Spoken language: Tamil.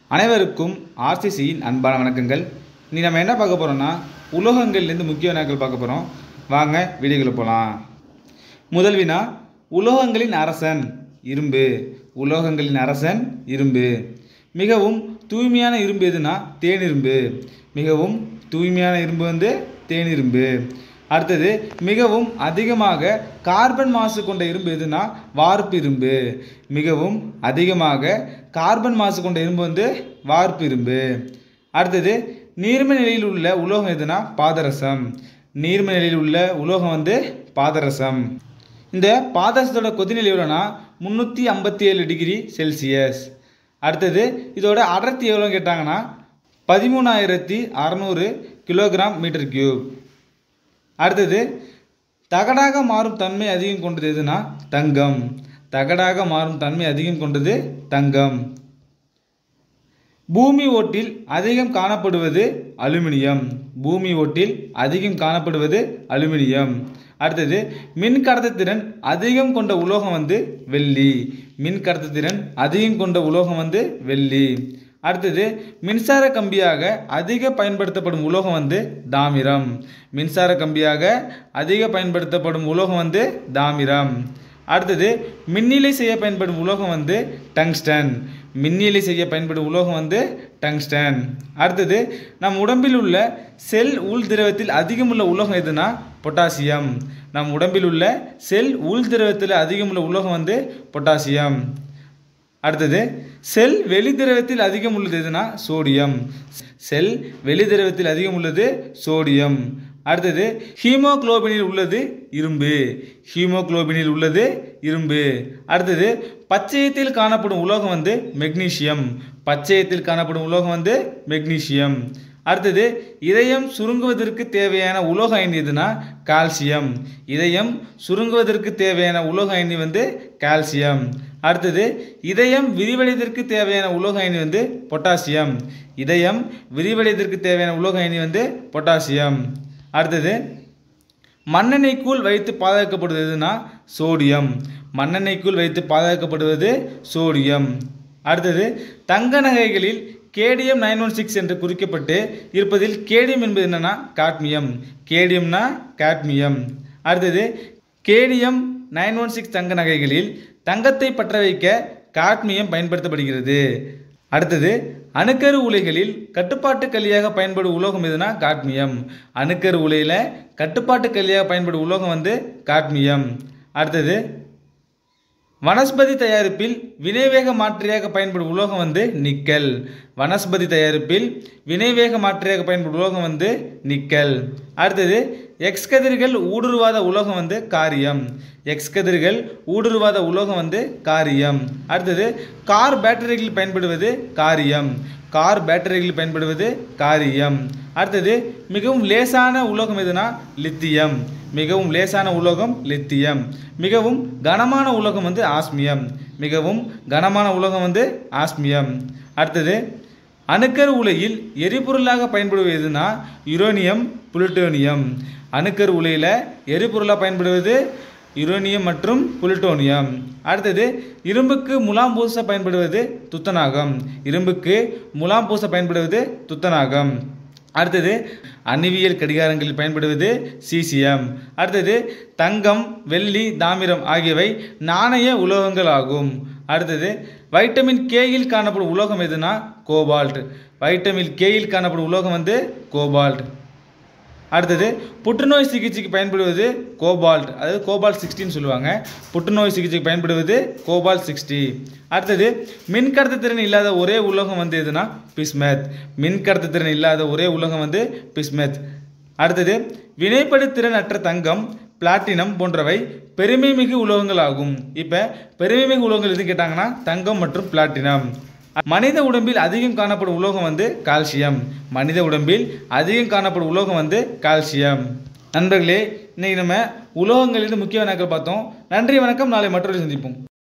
அனைவருக்கும் ஆர்சிசியின் அன்பான வணக்கங்கள் இனி நம்ம என்ன பார்க்க போகிறோம்னா உலோகங்கள்லேருந்து முக்கிய வினாக்கள் பார்க்க போகிறோம் வாங்க வீடியோக்குள்ள போகலாம் முதல் வினா உலோகங்களின் அரசன் இரும்பு உலோகங்களின் அரசன் இரும்பு மிகவும் தூய்மையான இரும்பு எதுனா தேனிரும்பு மிகவும் தூய்மையான இரும்பு வந்து தேனிரும்பு அடுத்தது மிகவும் அதிகமாக கார்பன் மாசு கொண்ட இரும்பு எதுனா வார்ப்பு இரும்பு மிகவும் அதிகமாக கார்பன் மாசு கொண்ட இரும்பு வந்து வார்ப்பு இரும்பு அடுத்தது நீர்ம நிலையில் உள்ள உலோகம் எதுனா பாதரசம் நீர்ம நிலையில் உள்ள உலோகம் வந்து பாதரசம் இந்த பாதரசத்தோட கொதிநிலை எவ்வளோனா முந்நூற்றி ஐம்பத்தி ஏழு டிகிரி செல்சியஸ் அடுத்தது இதோட அடர்த்தி எவ்வளோன்னு கேட்டாங்கன்னா பதிமூணாயிரத்தி அறநூறு கிலோகிராம் மீட்டர் கியூப் அடுத்தது தகடாக மாறும் தன்மை அதிகம் கொண்டது எதுனா தங்கம் தகடாக மாறும் தன்மை அதிகம் கொண்டது தங்கம் பூமி ஓட்டில் அதிகம் காணப்படுவது அலுமினியம் பூமி ஓட்டில் அதிகம் காணப்படுவது அலுமினியம் அடுத்தது மின் கடத்துத்திறன் அதிகம் கொண்ட உலோகம் வந்து வெள்ளி மின் கடத்துத்திறன் அதிகம் கொண்ட உலோகம் வந்து வெள்ளி அடுத்தது மின்சார கம்பியாக அதிக பயன்படுத்தப்படும் உலோகம் வந்து தாமிரம் மின்சார கம்பியாக அதிக பயன்படுத்தப்படும் உலோகம் வந்து தாமிரம் அடுத்தது மின்னிலை செய்ய பயன்படும் உலோகம் வந்து டங்ஸ்டன் மின்னிலை செய்ய பயன்படும் உலோகம் வந்து டங்ஸ்டன் அடுத்தது நம் உடம்பில் உள்ள செல் உள் திரவத்தில் அதிகமுள்ள உலோகம் எதுனா பொட்டாசியம் நம் உடம்பில் உள்ள செல் உள் திரவத்தில் அதிகமுள்ள உலோகம் வந்து பொட்டாசியம் அடுத்தது செல் வெளிதிரவத்தில் அதிகம் உள்ளது எதுனா சோடியம் செல் வெளிதிரவத்தில் அதிகம் உள்ளது சோடியம் அடுத்தது ஹீமோகுளோபினில் உள்ளது இரும்பு ஹீமோகுளோபினில் உள்ளது இரும்பு அடுத்தது பச்சையத்தில் காணப்படும் உலோகம் வந்து மெக்னீசியம் பச்சையத்தில் காணப்படும் உலோகம் வந்து மெக்னீசியம் அடுத்தது இதயம் சுருங்குவதற்கு தேவையான உலோக அயனி எதுனா கால்சியம் இதயம் சுருங்குவதற்கு தேவையான உலோக அயனி வந்து கால்சியம் அடுத்தது இதயம் விரிவடைவதற்கு தேவையான உலோக அயனி வந்து பொட்டாசியம் இதயம் விரிவடைவதற்கு தேவையான உலோக அயனி வந்து பொட்டாசியம் அடுத்தது மண்ணெண்ணெய்க்குள் வைத்து பாதுகாக்கப்படுவது எதுனா சோடியம் மண்ணெண்ணெய்க்குள் வைத்து பாதுகாக்கப்படுவது சோடியம் அடுத்தது தங்க நகைகளில் கேடிஎம் நைன் ஒன் சிக்ஸ் என்று குறிக்கப்பட்டு இருப்பதில் கேடியம் என்பது என்னன்னா காட்மியம் கேடியம்னா காட்மியம் அடுத்தது கேடிஎம் நைன் ஒன் சிக்ஸ் தங்க நகைகளில் தங்கத்தை பற்ற வைக்க காட்மியம் பயன்படுத்தப்படுகிறது அடுத்தது அணுக்கரு உலைகளில் கட்டுப்பாட்டு கல்லியாக பயன்படும் உலோகம் எதுனா காட்மியம் அணுக்கரு உலையில் கட்டுப்பாட்டு கல்லியாக பயன்படும் உலோகம் வந்து காட்மியம் அடுத்தது வனஸ்பதி தயாரிப்பில் வினைவேக மாற்றியாக பயன்படும் உலோகம் வந்து நிக்கல் வனஸ்பதி தயாரிப்பில் வினைவேக மாற்றியாக பயன்படும் உலோகம் வந்து நிக்கல் அடுத்தது எக்ஸ் கதிர்கள் ஊடுருவாத உலோகம் வந்து காரியம் எக்ஸ் கதிர்கள் ஊடுருவாத உலோகம் வந்து காரியம் அடுத்தது கார் பேட்டரிகளில் பயன்படுவது காரியம் கார் பேட்டரிகளில் பயன்படுவது காரியம் அடுத்தது மிகவும் லேசான உலோகம் எதுனா லித்தியம் மிகவும் லேசான உலோகம் லித்தியம் மிகவும் கனமான உலோகம் வந்து ஆஸ்மியம் மிகவும் கனமான உலோகம் வந்து ஆஸ்மியம் அடுத்தது அணுக்கரு உலையில் எரிபொருளாக பயன்படுவது எதுனா யுரேனியம் புளுட்டோனியம் அணுக்கரு உலையில் எரிபொருளாக பயன்படுவது யுரேனியம் மற்றும் புளுட்டோனியம் அடுத்தது இரும்புக்கு முலாம் பூச பயன்படுவது துத்தநாகம் இரும்புக்கு முலாம் பூச பயன்படுவது துத்தநாகம் அடுத்தது அணுவியல் கடிகாரங்களில் பயன்படுவது சீசியம் அடுத்தது தங்கம் வெள்ளி தாமிரம் ஆகியவை நாணய உலோகங்கள் ஆகும் அடுத்தது வைட்டமின் கேயில் காணப்படும் உலோகம் எதுனா கோபால்ட் வைட்டமின் கேயில் காணப்படும் உலோகம் வந்து கோபால்ட் அடுத்தது புற்றுநோய் சிகிச்சைக்கு பயன்படுவது கோபால்ட் அதாவது கோபால்ட் சிக்ஸ்டின்னு சொல்லுவாங்க புற்றுநோய் சிகிச்சைக்கு பயன்படுவது கோபால்ட் சிக்ஸ்டி அடுத்தது மின் கடத்துத்திறன் இல்லாத ஒரே உலோகம் வந்து எதுனா பிஸ்மெத் மின் கடத்துத்திறன் இல்லாத ஒரே உலோகம் வந்து பிஸ்மெத் அடுத்தது வினைப்படுத்திறன் அற்ற தங்கம் பிளாட்டினம் போன்றவை பெருமைமிகு உலோகங்கள் ஆகும் இப்போ பெருமைமிகு உலோகங்கள் எது கேட்டாங்கன்னா தங்கம் மற்றும் பிளாட்டினம் மனித உடம்பில் அதிகம் காணப்படும் உலோகம் வந்து கால்சியம் மனித உடம்பில் அதிகம் காணப்படும் உலோகம் வந்து கால்சியம் நண்பர்களே இன்னைக்கு நம்ம உலோகங்களிலிருந்து முக்கிய வினாக்கள் பார்த்தோம் நன்றி வணக்கம் நாளை மற்றொரு சந்திப்போம்